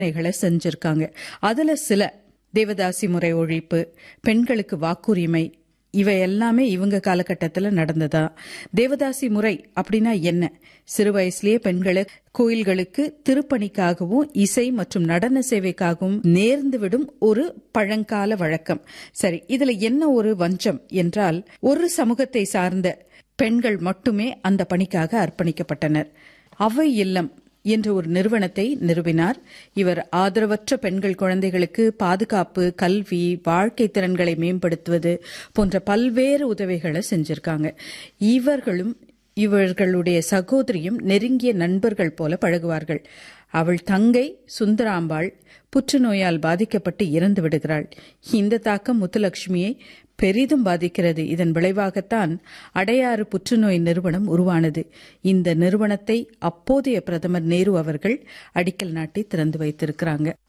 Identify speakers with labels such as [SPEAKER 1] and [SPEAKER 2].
[SPEAKER 1] சாதனைகளை செஞ்சிருக்காங்க அதுல சில தேவதாசி முறை ஒழிப்பு பெண்களுக்கு வாக்குரிமை இவை எல்லாமே இவங்க காலகட்டத்தில் நடந்ததா தேவதாசி முறை அப்படின்னா என்ன சிறு வயசுலயே பெண்களை கோயில்களுக்கு திருப்பணிக்காகவும் இசை மற்றும் நடன சேவைக்காகவும் நேர்ந்து விடும் ஒரு பழங்கால வழக்கம் சரி இதுல என்ன ஒரு வஞ்சம் என்றால் ஒரு சமூகத்தை சார்ந்த பெண்கள் மட்டுமே அந்த பணிக்காக அர்ப்பணிக்கப்பட்டனர் அவை இல்லம் என்ற ஒரு நிறுவனத்தை நிறுவினார் இவர் ஆதரவற்ற பெண்கள் குழந்தைகளுக்கு பாதுகாப்பு கல்வி வாழ்க்கை திறன்களை மேம்படுத்துவது போன்ற பல்வேறு உதவிகளை செஞ்சிருக்காங்க இவர்களும் இவர்களுடைய சகோதரியும் நெருங்கிய நண்பர்கள் போல பழகுவார்கள் அவள் தங்கை சுந்தராம்பாள் புற்றுநோயால் பாதிக்கப்பட்டு இறந்து விடுகிறாள் இந்த தாக்கம் முத்துலட்சுமியை பெரிதும் பாதிக்கிறது இதன் விளைவாகத்தான் அடையாறு புற்றுநோய் நிறுவனம் உருவானது இந்த நிறுவனத்தை அப்போதைய பிரதமர் நேரு அவர்கள் அடிக்கல் நாட்டி திறந்து வைத்திருக்கிறாங்க